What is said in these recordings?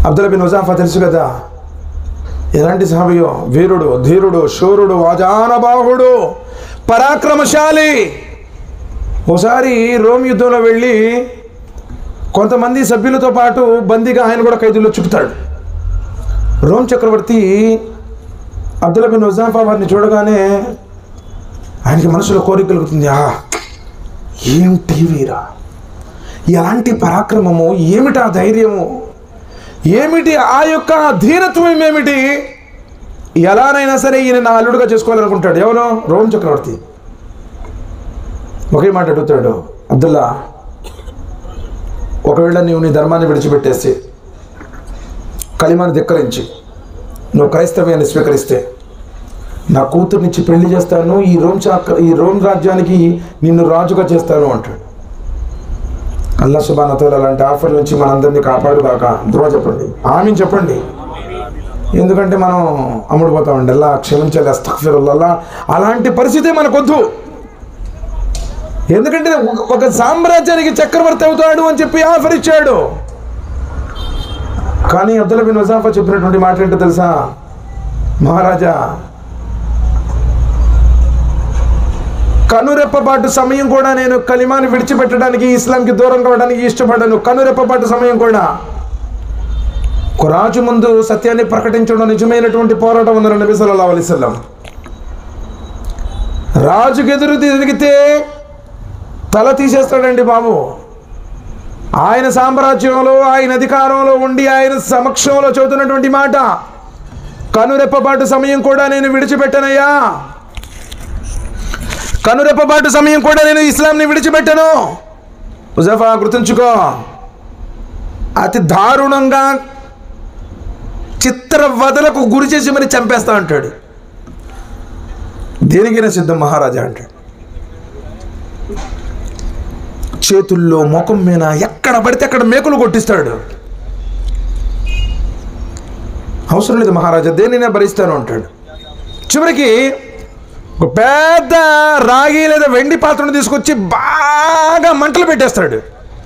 అబ్దుల్ బిన్ ఉజాఫా తెలుసు కదా ఎలాంటి సహాబియో వీరుడు ధీరుడు శూరుడు వాజానబాహుడు పరాక్రమశాలి ఓసారి రోమ్ యుద్ధంలో వెళ్ళి కొంతమంది సభ్యులతో పాటు బందీగా ఆయన కూడా ఖైదులో చుక్కుతాడు రోమ్ చక్రవర్తి అబ్దుల్ బిన్ ఉజాఫా వారిని చూడగానే ఆయనకి మనసులో కోరిక కలుగుతుంది ఆ ఏం టీవీరా ఎలాంటి పరాక్రమము ఏమిటి ఆ ధైర్యము ఏమిటి ఆ యొక్క ధీరత్వం ఏమిటి ఎలానైనా సరే ఈయన నా అల్లుడుగా చేసుకోవాలనుకుంటాడు ఎవరు రోమ్ చక్రవర్తి ఒకే మాట అడుగుతాడు అబ్దుల్లా ఒకవేళ నీవు నీ ధర్మాన్ని విడిచిపెట్టేసి కలిమాని ధిక్కరించి నువ్వు క్రైస్తవ్యాన్ని స్వీకరిస్తే నా కూతుర్నిచ్చి పెళ్లి చేస్తాను ఈ రోమ్ చాక ఈ రోమ్ రాజ్యానికి నిన్ను రాజుగా చేస్తాను అంటాడు అల్లా సుబానతలు అలాంటి ఆఫర్ నుంచి మనందరినీ కాపాడుగాక దువా చెప్పండి ఆమె చెప్పండి ఎందుకంటే మనం అమ్ముడుపోతామండి అల్లా క్షమించాలి అస్తఫిరుల్లా అలాంటి పరిస్థితి మనకొద్దు ఎందుకంటే ఒక- ఒక సామ్రాజ్యానికి చక్రవర్తి అవుతాడు అని చెప్పి ఆఫర్ ఇచ్చాడు కానీ అబ్దుల్ బిన్ వజాఫా చెప్పినటువంటి మాట ఏంటో తెలుసా మహారాజా కనురెప్పపాటు సమయం కూడా నేను కలిమాని విడిచిపెట్టడానికి ఇస్లాంకి దూరం కావడానికి ఇష్టపడను కనురెప్పపాటు సమయం కూడా ఒక రాజు ముందు సత్యాన్ని ప్రకటించడం నిజమైనటువంటి పోరాటం ఉందని నబీ సల్లల్లాహు అలైహి వసల్లం రాజుకు ఎదురు తిరిగితే తల తీసేస్తాడండి బాబు ఆయన సామ్రాజ్యంలో ఆయన అధికారంలో ఉండి ఆయన సమక్షంలో చదువుతున్నటువంటి మాట కనురెప్పపాటు సమయం కూడా నేను విడిచిపెట్టనయ్యా కనురెప్పపాటు సమయం కూడా నేను ఇస్లాంని విడిచిపెట్టను ముజఫా గుర్తుంచుకో అతి దారుణంగా చిత్రవదలకు గురి చేసి మరి చంపేస్తా అంటాడు దేనికైనా సిద్ధం మహారాజా అంటాడు చేతుల్లో ముఖం మీద ఎక్కడ పడితే అక్కడ మేకులు కొట్టిస్తాడు అవసరం లేదు మహారాజా దేనినే భరిస్తాను అంటాడు చివరికి ఒక పెద్ద రాగి లేదా వెండి పాత్రను తీసుకొచ్చి బాగా మంటలు పెట్టేస్తాడు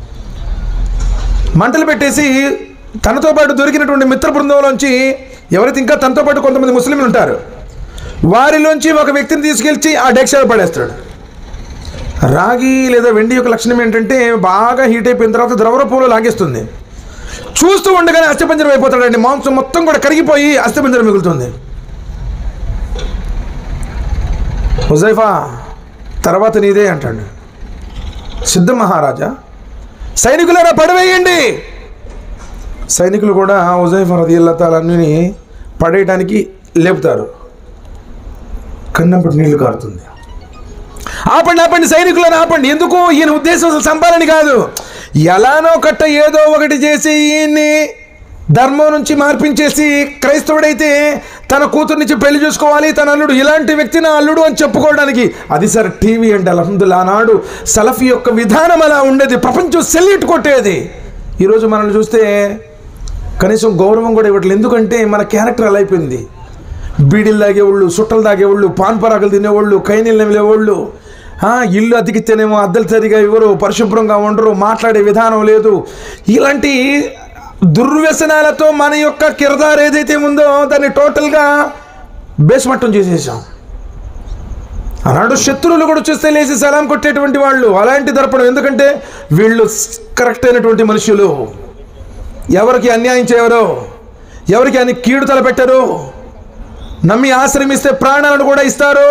మంటలు పెట్టేసి తనతో పాటు దొరికినటువంటి మిత్ర బృందంలోంచి ఎవరైతే ఇంకా తనతో పాటు కొంతమంది ముస్లింలు ఉంటారు వారిలోంచి ఒక వ్యక్తిని తీసుకెళ్ళి ఆ డెక్షలో పడేస్తాడు రాగి లేదా వెండి యొక్క లక్షణం ఏంటంటే బాగా హీట్ అయిపోయిన తర్వాత ద్రవరూపంలో లాగేస్తుంది చూస్తూ ఉండగానే అస్థిపంజరం అయిపోతాడండి మాంసం మొత్తం కూడా కరిగిపోయి అస్థిపంజరం మిగులుతుంది హుజైఫా తర్వాత నీదే అంటాడు సిద్ధ మహారాజా సైనికులారా పడవేయండి సైనికులు కూడా హుజైఫా రది తాలన్నీ పడేయడానికి లేపుతారు కన్నప్పటి నీళ్లు కారుతుంది ఆపండి ఆపండి సైనికులను ఆపండి ఎందుకు ఈయన ఉద్దేశం అసలు చంపాలని కాదు ఎలానో కట్ట ఏదో ఒకటి చేసి ఈయన్ని ధర్మం నుంచి మార్పించేసి క్రైస్తవుడైతే తన కూతురు నుంచి పెళ్లి చూసుకోవాలి తన అల్లుడు ఇలాంటి వ్యక్తి నా అల్లుడు అని చెప్పుకోవడానికి అది సార్ టీవీ అంటే అల్హమ్దుల్లా ఆనాడు సలఫీ యొక్క విధానం అలా ఉండేది ప్రపంచం సెల్యూట్ కొట్టేది ఈరోజు మనల్ని చూస్తే కనీసం గౌరవం కూడా ఇవ్వట్లేదు ఎందుకంటే మన క్యారెక్టర్ అలా అయిపోయింది బీడీలు తాగేవాళ్ళు సుట్టలు తాగేవాళ్ళు పాన్ పరాకులు తినేవాళ్ళు కైనీళ్ళు నమిలేవాళ్ళు ఆ, ఇల్లు అతికితేనేమో అద్దెలు సరిగా ఇవ్వరు పరిశుభ్రంగా ఉండరు మాట్లాడే విధానం లేదు ఇలాంటి దుర్వ్యసనాలతో మన యొక్క కిరదారు ఏదైతే ఉందో దాన్ని టోటల్గా బేస్మట్టం చేసేసాం ఆనాడు శత్రువులు కూడా చూస్తే లేచి సలాం కొట్టేటువంటి వాళ్ళు అలాంటి దర్పణం ఎందుకంటే వీళ్ళు కరెక్ట్ అయినటువంటి మనుషులు ఎవరికి అన్యాయం చేయరు ఎవరికి అని కీడు తలపెట్టరు నమ్మి ఆశ్రమిస్తే ప్రాణాలను కూడా ఇస్తారు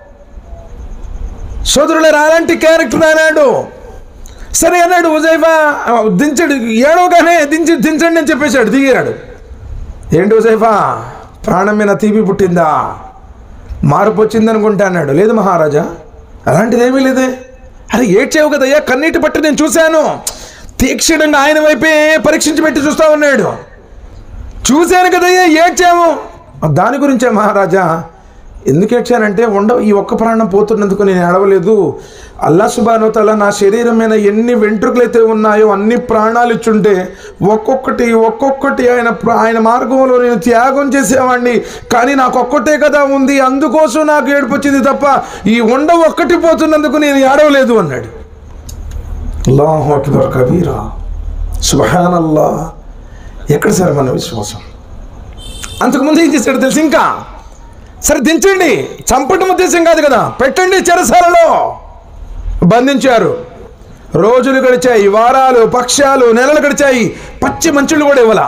సోదరుల అలాంటి క్యారెక్టర్ అన్నాడు సరే అన్నాడు ఉజైఫా దించడు ఏడవగానే దించి దించండి అని చెప్పేశాడు దిగాడు ఏంటి ఉజైఫా ప్రాణం మీద తీపి పుట్టిందా మార్పు వచ్చింది అనుకుంటా అన్నాడు లేదు మహారాజా అలాంటిది ఏమీ లేదే అరే ఏడ్చావు కదయ్యా కన్నీటి పట్టు నేను చూశాను తీక్షణంగా ఆయన వైపే పరీక్షించి పెట్టి చూస్తా ఉన్నాడు చూశాను కదయ్యా ఏడ్చాము దాని గురించే మహారాజా ఎందుకు ఏడ్చానంటే ఉండవు ఈ ఒక్క ప్రాణం పోతున్నందుకు నేను ఏడవలేదు అల్లా సుబానోతల నా శరీరం మీద ఎన్ని వెంట్రుకలు అయితే ఉన్నాయో అన్ని ప్రాణాలు ఇచ్చుంటే ఒక్కొక్కటి ఒక్కొక్కటి ఆయన ప్ర- ఆయన మార్గంలో నేను త్యాగం చేసేవాడిని కానీ నాకు ఒక్కటే కదా ఉంది అందుకోసం నాకు ఏడుపు వచ్చింది తప్ప ఈ ఉండ ఒక్కటి పోతున్నందుకు నేను ఏడవలేదు అన్నాడు అల్లాహు అక్బర్ కబీరా సుబహానల్లా ఎక్కడ సార్ మన విశ్వాసం అంతకుముందు ఏం చేశాడు తెలుసు ఇంకా సరే దించండి చంపటం ఉద్దేశం కాదు కదా పెట్టండి చెరసాలలో బంధించారు రోజులు గడిచాయి వారాలు పక్షాలు నెలలు గడిచాయి పచ్చి మంచులు కూడా ఇవ్వాల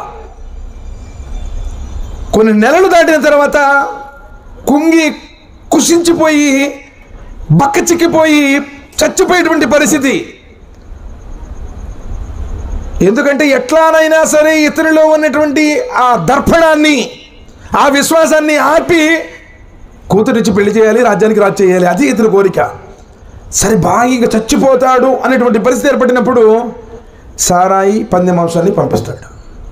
కొన్ని నెలలు దాటిన తర్వాత కుంగి కుషించిపోయి బక్క చిక్కిపోయి చచ్చిపోయేటువంటి పరిస్థితి ఎందుకంటే ఎట్లానైనా సరే ఇతనిలో ఉన్నటువంటి ఆ దర్పణాన్ని ఆ విశ్వాసాన్ని ఆపి కూతురిచ్చి పెళ్లి చేయాలి రాజ్యానికి రాజు చేయాలి అది ఇతని కోరిక సరే బాగా ఇంకా చచ్చిపోతాడు అనేటువంటి పరిస్థితి ఏర్పడినప్పుడు సారాయి పంది మాంసాన్ని పంపిస్తాడు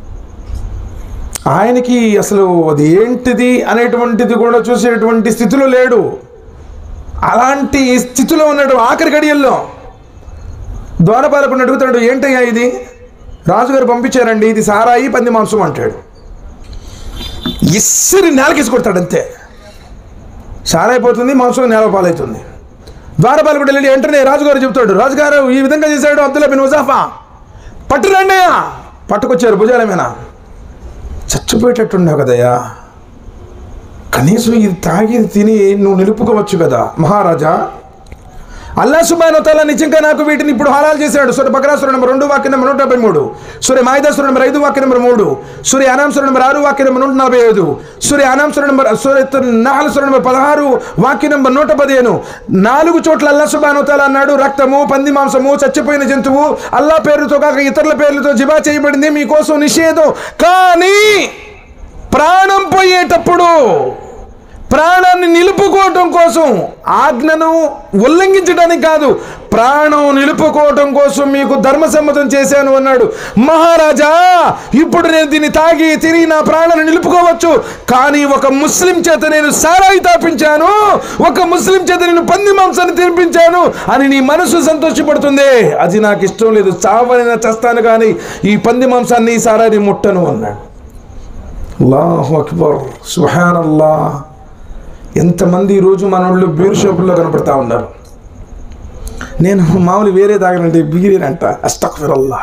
ఆయనకి అసలు అది ఏంటిది అనేటువంటిది కూడా చూసేటువంటి స్థితిలో లేడు అలాంటి స్థితిలో ఉన్నాడు ఆఖరి గడియల్లో ద్వారపాలకుని అడుగుతాడు ఏంటయ్యా ఇది రాజుగారు పంపించారండి ఇది సారాయి పంది మాంసం అంటాడు ఇస్సిరి నేలకేసి కొడతాడు అంతే సారైపోతుంది మాంసం నేల పాలవుతుంది ద్వారపాలకుడు వెళ్ళి వెంటనే రాజుగారు చెబుతాడు రాజుగారు ఈ విధంగా చేశాడు అబ్దుల్లా బిన్ ముజాఫా పట్టురండి పట్టుకొచ్చారు భుజాల మీద చచ్చిపోయేటట్టున్నావు కదయ్యా కనీసం ఇది తాగి తిని నువ్వు నిలుపుకోవచ్చు కదా మహారాజా అల్లా సుబాన్ తాలా నిజంగా నాకు వీటిని ఇప్పుడు హలాల్ చేశాడు సూర్య బకరాసుర నెంబర్ రెండు వాక్య నెంబర్ నూట డెబ్బై మూడు సూర్య మాయిదాసుర నెంబర్ ఐదు వాక్య నెంబర్ మూడు సూర్య అనాంసుర నెంబర్ ఆరు వాక్య నెంబర్ నూట నలభై ఐదు సూర్య అనాంసుర నెంబర్ సూర్య నాలుసుర నెంబర్ పదహారు వాక్య నెంబర్ నూట పదిహేను నాలుగు చోట్ల అల్లా సుబాన్ తాలా అన్నాడు రక్తము పంది మాంసము చచ్చిపోయిన జంతువు అల్లా పేరుతో కాక ఇతరుల పేర్లతో జిబా చేయబడింది మీకోసం నిషేధం కానీ ప్రాణం పోయేటప్పుడు ప్రాణాన్ని నిలుపుకోవటం కోసం ఆజ్ఞను ఉల్లంఘించడానికి కాదు ప్రాణం నిలుపుకోవటం కోసం మీకు ధర్మసమ్మతం చేశాను అన్నాడు మహారాజా ఇప్పుడు నేను దీన్ని తాగి తిరిగి నా ప్రాణాన్ని నిలుపుకోవచ్చు కానీ ఒక ముస్లిం చేత నేను సారాయి తాపించాను ఒక ముస్లిం చేత నేను పంది మాంసాన్ని తినిపించాను అని నీ మనసు సంతోషపడుతుంది అది నాకు ఇష్టం లేదు చావనైనా చేస్తాను కానీ ఈ పంది మాంసాన్ని ఈ సారాయిని ముట్టను అన్నాడు అల్లాహు అక్బర్ సుహాన్ అల్లా ఎంతమంది ఈరోజు మన వాళ్ళు బీరు షాపుల్లో కనపడతా ఉన్నారు నేను మామూలు వేరే తాగనంటే బీరేనంట అస్తక్ఫిరల్లా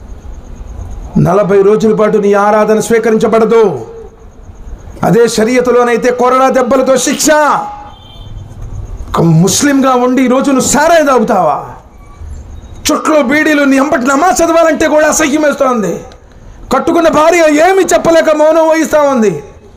నలభై రోజుల పాటు నీ ఆరాధన స్వీకరించబడదు అదే షరియతులోనైతే కొరడా దెబ్బలతో శిక్ష ఒక ముస్లింగా ఉండి ఈరోజు నువ్వు సారాయి తాగుతావా చుట్లో బీడీలు నీ అంబటి నమాజ్ చదవాలంటే కూడా అసహ్యం వేస్తోంది కట్టుకున్న భార్య ఏమి చెప్పలేక మౌనం వహిస్తూ ఉంది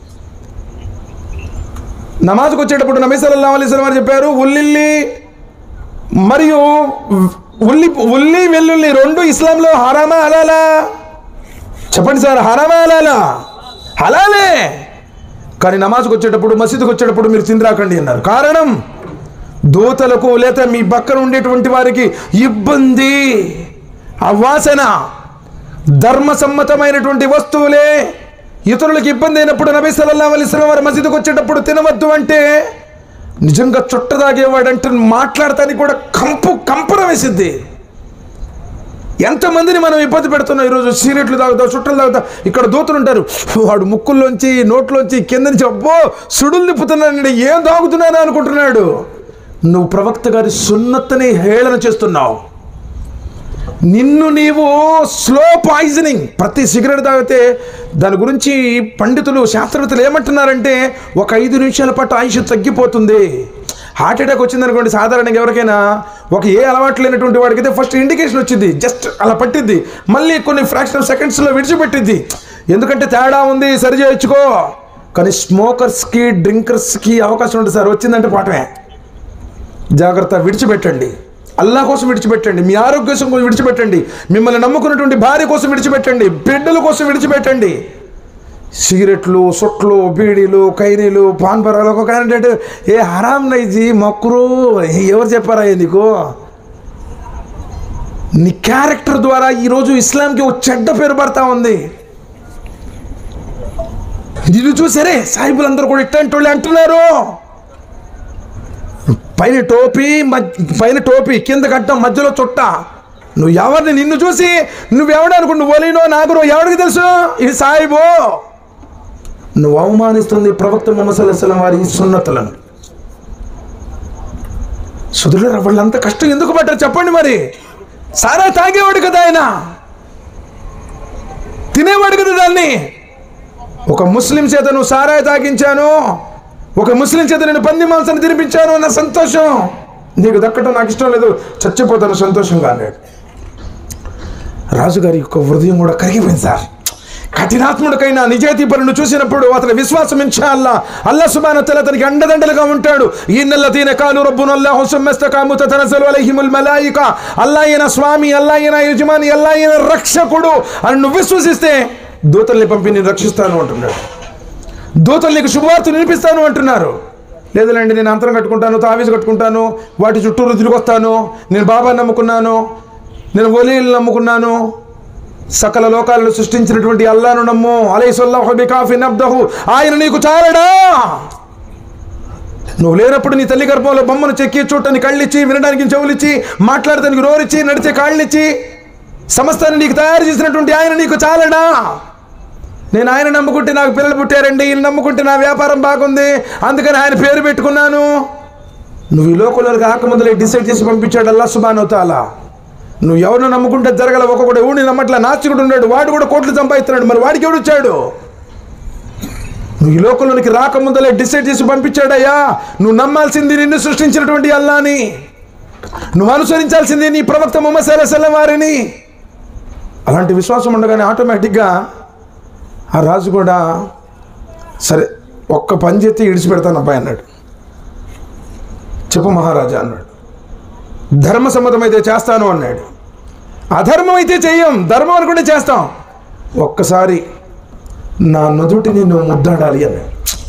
నమాజ్కి వచ్చేటప్పుడు నబీ సల్లల్లాహు అలైహి వసల్లం వారు చెప్పారు ఉల్లిల్లి మరియు ఉల్లి ఉల్లి వెల్లుల్లి రెండు ఇస్లాంలో హరామా హలాలా చెప్పండి సార్ హరామా హలాలా హలాలే కానీ నమాజ్కి వచ్చేటప్పుడు మసీదుకి వచ్చేటప్పుడు మీరు తిందిరాకండి అన్నారు కారణం దూతలకు లేదా మీ పక్కన ఉండేటువంటి వారికి ఇబ్బంది అవాసన ధర్మసమ్మతమైనటువంటి వస్తువులే ఇతరులకు ఇబ్బంది అయినప్పుడు నబీ సల్లల్లాహు అలైహి వసల్లం వారు మసీదుకు వచ్చేటప్పుడు తినవద్దు అంటే నిజంగా చుట్ట తాగేవాడంటే మాట్లాడటానికి కూడా కంపు కంపన వేసిద్ది ఎంతమందిని మనం ఇబ్బంది పెడుతున్నాం ఈరోజు సిగరెట్లు తాగుతాం చుట్టలు తాగుతాం ఇక్కడ దూతలు ఉంటారు వాడు ముక్కుల్లోంచి నోట్లోంచి కింద నుంచి అబ్బో సుడులు నిప్పుతున్నాడు ఏం తాగుతున్నాను అనుకుంటున్నాడు నువ్వు ప్రవక్త గారి సున్నతని హేళన చేస్తున్నావు నిన్ను నీవు స్లో పాయిజనింగ్ ప్రతి సిగరెట్ తాగితే దాని గురించి పండితులు శాస్త్రవేత్తలు ఏమంటున్నారంటే ఒక ఐదు నిమిషాల పాటు ఆయుష్ తగ్గిపోతుంది హార్ట్ అటాక్ వచ్చిందనుకోండి సాధారణంగా ఎవరికైనా ఒక ఏ అలవాటు లేనటువంటి వాడికైతే ఫస్ట్ ఇండికేషన్ వచ్చింది జస్ట్ అలా పట్టిద్ది మళ్ళీ కొన్ని ఫ్రాక్షన్ ఆఫ్ సెకండ్స్లో విడిచిపెట్టిద్ది ఎందుకంటే తేడా ఉంది సరి చేయొచ్చుకో కానీ స్మోకర్స్కి డ్రింకర్స్కి అవకాశం ఉంటుంది సార్ వచ్చిందంటే పాఠమే జాగ్రత్త విడిచిపెట్టండి అల్లా కోసం విడిచిపెట్టండి మీ ఆరోగ్యం కోసం విడిచిపెట్టండి మిమ్మల్ని నమ్ముకున్నటువంటి భార్య కోసం విడిచిపెట్టండి బిడ్డల కోసం విడిచిపెట్టండి సిగరెట్లు సొట్లు బీడీలు ఖైనీలు పాన్పరాలు ఒక క్యాండిడేట్ ఏ హరాం నైజీ మొక్కురు ఎవరు చెప్పారా ఏ నీకు నీ క్యారెక్టర్ ద్వారా ఈరోజు ఇస్లాంకి ఒక చెడ్డ పేరు పడతా ఉంది ఇది చూసారే సాహిబులందరూ కూడా ఇట్లాంటి వాళ్ళు అంటున్నారు పైన టోపీ మధ్య పైన టోపీ కింద కట్టం మధ్యలో చుట్ట నువ్వు ఎవరిని నిన్ను చూసి నువ్వెవడు అనుకో నువ్వు ఒలినో నాగురో ఎవరికి తెలుసు ఇది సాయిబో నువ్వు అవమానిస్తుంది ప్రవక్త ముహమ్మద్ సల్లాహం వారి ఈ సున్నతులను సుధుడు వాళ్ళంత కష్టం ఎందుకు పడ్డారు చెప్పండి మరి సారా తాగేవాడు కదా ఆయన తినేవాడు కదా దాన్ని ఒక ముస్లిం చేత నువ్వు సారాయి తాగించాను ఒక ముస్లిం చేత నేను పంది మాంసాన్ని తినిపించాను అన్న సంతోషం నీకు దక్కటం నాకు ఇష్టం లేదు చచ్చిపోతాను సంతోషంగా అన్నాడు రాజుగారి యొక్క హృదయం కూడా కరిగిపోయింది సార్ కఠినాత్ముడికైనా నిజాయితీ పరును చూసినప్పుడు అతని విశ్వాసం ఇన్షా అల్లా అల్లా సుబాన తల అతనికి అండదండలుగా ఉంటాడు ఈ నెల తీన కాలు రబ్బును అల్లా హుసమ్మెస్త కాముత తనసలు అలహిముల్ మలాయిక అల్లాయన స్వామి అల్లాయన యజమాని అల్లాయన రక్షకుడు అని నువ్వు విశ్వసిస్తే దూతల్ని పంపి నేను రక్షిస్తాను అంటున్నాడు దూతలు నీకు శుభవార్త వినిపిస్తాను అంటున్నారు లేదులేండి నేను అంతరం కట్టుకుంటాను తావీజు కట్టుకుంటాను వాటి చుట్టూరు తిరిగి వస్తాను నేను బాబా నమ్ముకున్నాను నేను ఒలీలు నమ్ముకున్నాను సకల లోకాలను సృష్టించినటువంటి అల్లాను నమ్ము అలైసల్లాహు కాఫీ నబ్దహు ఆయన నీకు చాలడా నువ్వు లేనప్పుడు నీ తల్లి గర్భంలో బొమ్మను చెక్కి చూడటానికి కళ్ళిచ్చి వినడానికి చెవులిచ్చి మాట్లాడటానికి రోరిచ్చి నడిచే కాళ్ళిచ్చి సమస్తాన్ని నీకు తయారు చేసినటువంటి ఆయన నీకు చాలడా నేను ఆయన నమ్ముకుంటే నాకు పిల్లలు పుట్టారండి ఈయన నమ్ముకుంటే నా వ్యాపారం బాగుంది అందుకని ఆయన పేరు పెట్టుకున్నాను నువ్వు ఈ లోకంలోకి రాకముందులే డిసైడ్ చేసి పంపించాడు అల్లా సుబానవుతాలా నువ్వు ఎవరిని నమ్ముకుంటే జరగల ఒక్కొక్కడు ఎవడిని నమ్మట్లా నాస్తికుడు ఉన్నాడు వాడు కూడా కోట్లు సంపాదిస్తున్నాడు మరి వాడికి ఎవడు వచ్చాడు నువ్వు ఈ లోకంలోనికి రాకముందలే డిసైడ్ చేసి పంపించాడయ్యా నువ్వు నమ్మాల్సింది నిన్ను సృష్టించినటువంటి అల్లాని నువ్వు అనుసరించాల్సింది నీ ప్రవక్త ముహమ్మద్ సల్లాహం వారిని అలాంటి విశ్వాసం ఉండగానే ఆటోమేటిక్గా ఆ రాజు కూడా సరే ఒక్క పని చేస్తే ఇడిచిపెడతాను అబ్బాయి అన్నాడు చెప్పు మహారాజా అన్నాడు ధర్మసమ్మతమైతే చేస్తాను అన్నాడు అధర్మం అయితే చెయ్యం ధర్మం అనుకుంటే చేస్తాం ఒక్కసారి నా నుదుటిని నువ్వు ముద్దాడాలి అన్నాడు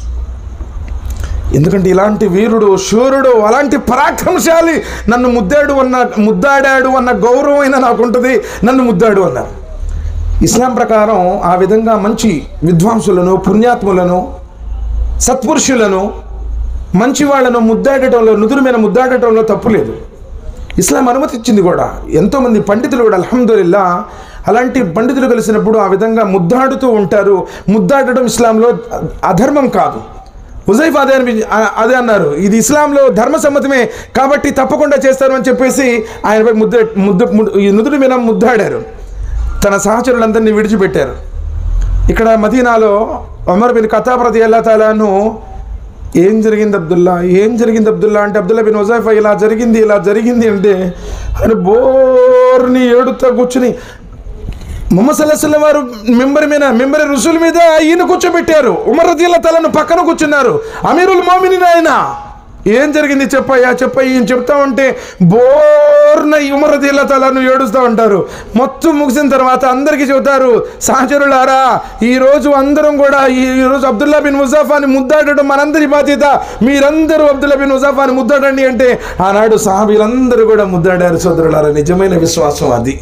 ఎందుకంటే ఇలాంటి వీరుడు శూరుడు అలాంటి పరాక్రమశాలి నన్ను ముద్దాడు అన్న ముద్దాడాడు అన్న గౌరవం అయినా నాకుంటుంది నన్ను ముద్దాడు అన్నారు ఇస్లాం ప్రకారం ఆ విధంగా మంచి విద్వాంసులను పుణ్యాత్ములను సత్పురుషులను మంచి వాళ్ళను ముద్దాడటంలో నుదురు మీద ముద్దాడటంలో తప్పు లేదు ఇస్లాం అనుమతి ఇచ్చింది కూడా ఎంతోమంది పండితులు కూడా అల్హమ్దుల్లా అలాంటి పండితులు కలిసినప్పుడు ఆ విధంగా ముద్దాడుతూ ఉంటారు ముద్దాడటం ఇస్లాంలో అధర్మం కాదు హుజైఫ్ అదే అనిపి ఆ- అదే అన్నారు ఇది ఇస్లాంలో ధర్మసమ్మతమే కాబట్టి తప్పకుండా చేస్తారు అని చెప్పేసి ఆయనపై ముద్ద ముద్దు ముద్దు- ఈ నుదురు మీద ముద్దాడారు తన సహచరులందరినీ విడిచిపెట్టారు ఇక్కడ మదీనాలో అమర్ బిన్ కథాప్రతి అల్లా తాలాను ఏం జరిగింది అబ్దుల్లా ఏం జరిగింది అబ్దుల్లా అంటే అబ్దుల్లా బిన్ వజాఫా ఇలా జరిగింది ఇలా జరిగింది అంటే ఆయన బోర్ని ఏడుతా కూర్చుని ముహమ్మద్ సల్లాహం వారు మెంబర్ మీద మెంబర్ రుసుల మీద ఈయన కూర్చోబెట్టారు ఉమర్ రజీల తలను పక్కన కూర్చున్నారు అమీరుల్ మోమినిన్ ఆయన ఏం జరిగింది చెప్పయ్యా చెప్పయ్య ఈయన చెప్తా ఉంటే బోర్న ఈ ఉమర్ రజీల తలను ఏడుస్తూ ఉంటారు మొత్తం ముగిసిన తర్వాత అందరికీ చెబుతారు సహచరులారా ఈ రోజు అందరం కూడా ఈ రోజు అబ్దుల్లా బిన్ ముజాఫాని ముద్దాడడం మనందరి బాధ్యత మీరందరూ అబ్దుల్లా బిన్ ముజాఫాని ముద్దాడండి అంటే ఆనాడు సాహబీలందరూ కూడా ముద్దాడారు సోదరులారా నిజమైన విశ్వాసం అది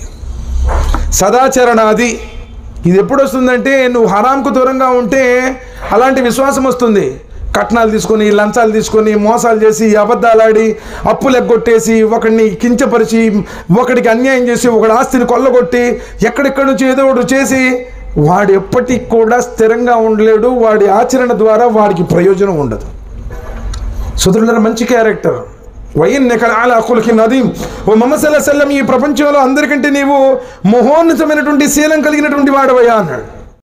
సదాచరణ అది ఇది ఎప్పుడు వస్తుందంటే నువ్వు హరాంకు దూరంగా ఉంటే అలాంటి విశ్వాసం వస్తుంది కట్నాలు తీసుకొని లంచాలు తీసుకొని మోసాలు చేసి అబద్ధాలు ఆడి అప్పులు ఎగ్గొట్టేసి ఒకడిని కించపరిచి ఒకడికి అన్యాయం చేసి ఒకడి ఆస్తిని కొల్లగొట్టి ఎక్కడెక్కడి నుంచి ఏదో ఒకటి చేసి వాడు ఎప్పటికి కూడా స్థిరంగా ఉండలేడు వాడి ఆచరణ ద్వారా వాడికి ప్రయోజనం ఉండదు సుదరుల మంచి క్యారెక్టర్ వైన్ అలా అకులకి నదీం ఓ మమ్మసల్లా సల్లం ఈ ప్రపంచంలో అందరికంటే నీవు మహోన్నతమైనటువంటి శీలం కలిగినటువంటి వాడవయ్యా అన్నాడు